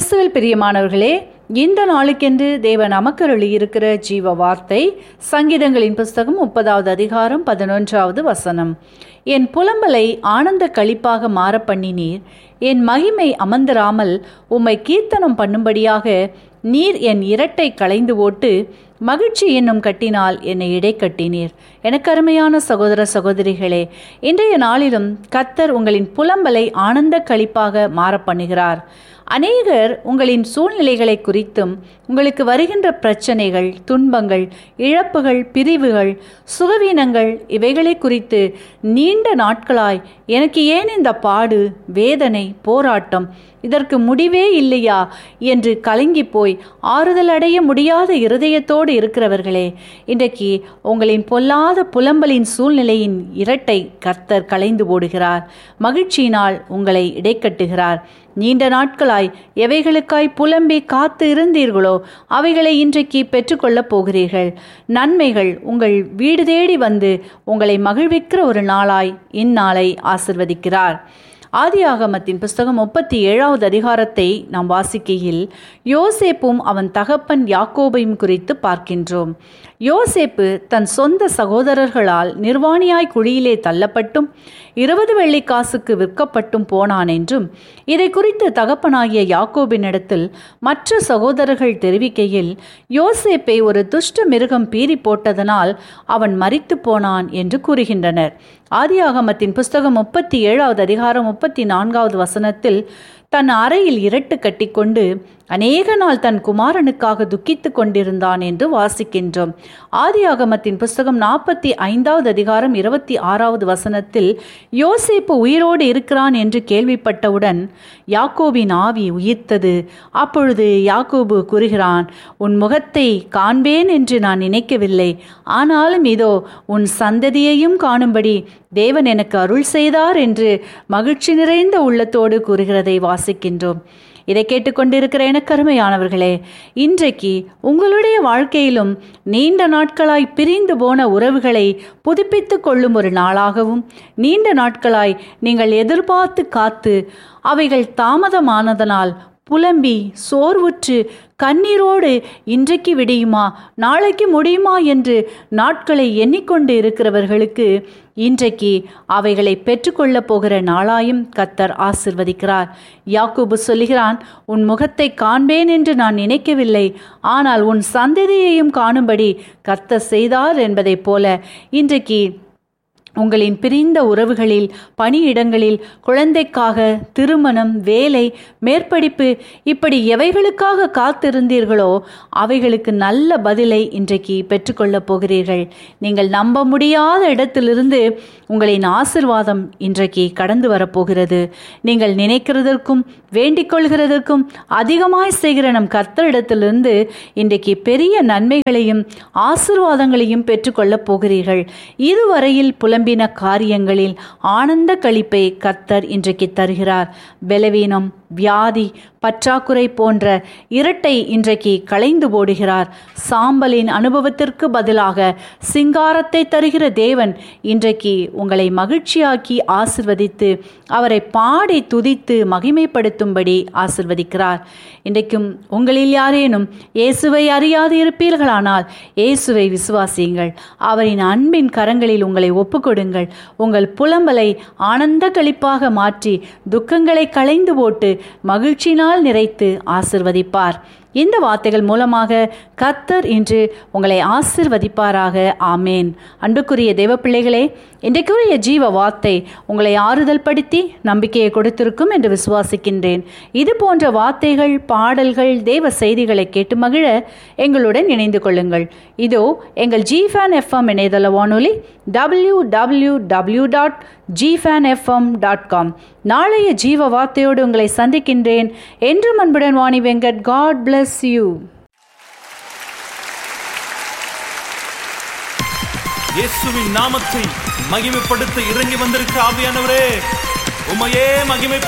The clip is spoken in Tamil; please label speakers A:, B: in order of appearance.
A: கிறிஸ்துவில் பிரியமானவர்களே இந்த நாளுக்கென்று தேவ நமக்கருளி இருக்கிற ஜீவ வார்த்தை சங்கீதங்களின் புஸ்தகம் முப்பதாவது அதிகாரம் பதினொன்றாவது வசனம் என் புலம்பலை ஆனந்த களிப்பாக மாற பண்ணினீர் என் மகிமை அமர்ந்திராமல் உம்மை கீர்த்தனம் பண்ணும்படியாக நீர் என் இரட்டை களைந்து ஓட்டு மகிழ்ச்சி என்னும் கட்டினால் என்னை இடை கட்டினீர் எனக்கு அருமையான சகோதர சகோதரிகளே இன்றைய நாளிலும் கத்தர் உங்களின் புலம்பலை ஆனந்த களிப்பாக மாற பண்ணுகிறார் அநேகர் உங்களின் சூழ்நிலைகளை குறித்தும் உங்களுக்கு வருகின்ற பிரச்சனைகள் துன்பங்கள் இழப்புகள் பிரிவுகள் சுகவீனங்கள் இவைகளை குறித்து நீண்ட நாட்களாய் எனக்கு ஏன் இந்த பாடு வேதனை போராட்டம் இதற்கு முடிவே இல்லையா என்று கலங்கி போய் ஆறுதல் அடைய முடியாத இருதயத்தோடு இருக்கிறவர்களே இன்றைக்கு உங்களின் பொல்லாத புலம்பலின் சூழ்நிலையின் இரட்டை கர்த்தர் கலைந்து ஓடுகிறார் மகிழ்ச்சியினால் உங்களை இடைக்கட்டுகிறார் நீண்ட நாட்களாய் எவைகளுக்காய் புலம்பி காத்து இருந்தீர்களோ அவைகளை இன்றைக்கு பெற்றுக்கொள்ளப் போகிறீர்கள் நன்மைகள் உங்கள் வீடு தேடி வந்து உங்களை மகிழ்விக்கிற ஒரு நாளாய் இந்நாளை ஆசிர்வதிக்கிறார் ஆதியாகமத்தின் புஸ்தகம் முப்பத்தி ஏழாவது அதிகாரத்தை நாம் வாசிக்கையில் யோசேப்பும் அவன் தகப்பன் யாக்கோபையும் குறித்து பார்க்கின்றோம் யோசேப்பு தன் சொந்த சகோதரர்களால் நிர்வாணியாய் குழியிலே தள்ளப்பட்டும் இருபது வெள்ளி காசுக்கு விற்கப்பட்டும் போனான் என்றும் இதை குறித்து தகப்பனாகிய யாக்கோபினிடத்தில் மற்ற சகோதரர்கள் தெரிவிக்கையில் யோசேப்பை ஒரு துஷ்ட மிருகம் பீறி போட்டதனால் அவன் மரித்து போனான் என்று கூறுகின்றனர் ஆதியாகமத்தின் புஸ்தகம் முப்பத்தி ஏழாவது அதிகாரம் முப்பத்தி நான்காவது வசனத்தில் தன் அறையில் இரட்டு கட்டிக்கொண்டு அநேக நாள் தன் குமாரனுக்காக துக்கித்து கொண்டிருந்தான் என்று வாசிக்கின்றோம் ஆதியாகமத்தின் புஸ்தகம் நாற்பத்தி ஐந்தாவது அதிகாரம் இருபத்தி ஆறாவது வசனத்தில் யோசேப்பு உயிரோடு இருக்கிறான் என்று கேள்விப்பட்டவுடன் யாக்கோபின் ஆவி உயிர்த்தது அப்பொழுது யாக்கோபு கூறுகிறான் உன் முகத்தை காண்பேன் என்று நான் நினைக்கவில்லை ஆனாலும் இதோ உன் சந்ததியையும் காணும்படி தேவன் எனக்கு அருள் செய்தார் என்று மகிழ்ச்சி நிறைந்த உள்ளத்தோடு கூறுகிறதை வாசிக்கின்றோம் இதை கேட்டுக்கொண்டிருக்கிற எனக்கு அருமையானவர்களே இன்றைக்கு உங்களுடைய வாழ்க்கையிலும் நீண்ட நாட்களாய் பிரிந்து போன உறவுகளை புதுப்பித்து கொள்ளும் ஒரு நாளாகவும் நீண்ட நாட்களாய் நீங்கள் எதிர்பார்த்து காத்து அவைகள் தாமதமானதனால் புலம்பி சோர்வுற்று கண்ணீரோடு இன்றைக்கு விடியுமா நாளைக்கு முடியுமா என்று நாட்களை எண்ணிக்கொண்டு இருக்கிறவர்களுக்கு இன்றைக்கு அவைகளை பெற்றுக்கொள்ளப் போகிற நாளாயும் கத்தர் ஆசிர்வதிக்கிறார் யாக்கூபு சொல்லுகிறான் உன் முகத்தை காண்பேன் என்று நான் நினைக்கவில்லை ஆனால் உன் சந்ததியையும் காணும்படி கத்தர் செய்தார் என்பதைப் போல இன்றைக்கு உங்களின் பிரிந்த உறவுகளில் பணியிடங்களில் குழந்தைக்காக திருமணம் வேலை மேற்படிப்பு இப்படி எவைகளுக்காக காத்திருந்தீர்களோ அவைகளுக்கு நல்ல பதிலை இன்றைக்கு பெற்றுக்கொள்ளப் போகிறீர்கள் நீங்கள் நம்ப முடியாத இடத்திலிருந்து உங்களின் ஆசிர்வாதம் இன்றைக்கு கடந்து வரப்போகிறது நீங்கள் நினைக்கிறதற்கும் வேண்டிக் கொள்கிறதற்கும் அதிகமாய் செய்கிற நம் கர்த்தரிடத்திலிருந்து இன்றைக்கு பெரிய நன்மைகளையும் ஆசிர்வாதங்களையும் பெற்றுக்கொள்ளப் போகிறீர்கள் இதுவரையில் புலம்பின காரியங்களில் ஆனந்த கழிப்பை கர்த்தர் இன்றைக்கு தருகிறார் பலவீனம் வியாதி பற்றாக்குறை போன்ற இரட்டை இன்றைக்கு களைந்து போடுகிறார் சாம்பலின் அனுபவத்திற்கு பதிலாக சிங்காரத்தை தருகிற தேவன் இன்றைக்கு உங்களை மகிழ்ச்சியாக்கி ஆசிர்வதித்து அவரை பாடி துதித்து மகிமைப்படுத்தும்படி ஆசிர்வதிக்கிறார் இன்றைக்கும் உங்களில் யாரேனும் இயேசுவை அறியாது இருப்பீர்களானால் இயேசுவை விசுவாசியுங்கள் அவரின் அன்பின் கரங்களில் உங்களை ஒப்புக்கொடுங்கள் உங்கள் புலம்பலை ஆனந்த கழிப்பாக மாற்றி துக்கங்களை களைந்து போட்டு மகிழ்ச்சியினால் நிறைத்து ஆசிர்வதிப்பார் இந்த வார்த்தைகள் மூலமாக கத்தர் இன்று உங்களை ஆசிர்வதிப்பாராக ஆமேன் அன்புக்குரிய தேவ பிள்ளைகளே இன்றைக்குரிய ஜீவ வார்த்தை உங்களை ஆறுதல் படுத்தி நம்பிக்கையை கொடுத்திருக்கும் என்று விசுவாசிக்கின்றேன் இது போன்ற வார்த்தைகள் பாடல்கள் தேவ செய்திகளை கேட்டு மகிழ எங்களுடன் இணைந்து கொள்ளுங்கள் இதோ எங்கள் ஜிஃபேன் எஃப்எம் இணையதள வானொலி டபிள்யூ டபிள்யூ டபிள்யூ டாட் ஜிஃபேன் எஃப்எம் டாட் காம் நாளைய ஜீவ வார்த்தையோடு உங்களை சந்திக்கின்றேன் என்றும் அன்புடன் Vani Venkat God bless you
B: இயேசுவின் நாமத்தை மகிமைப்படுத்த இறங்கி வந்திருக்க ஆவியானவரே உமையே மகிமை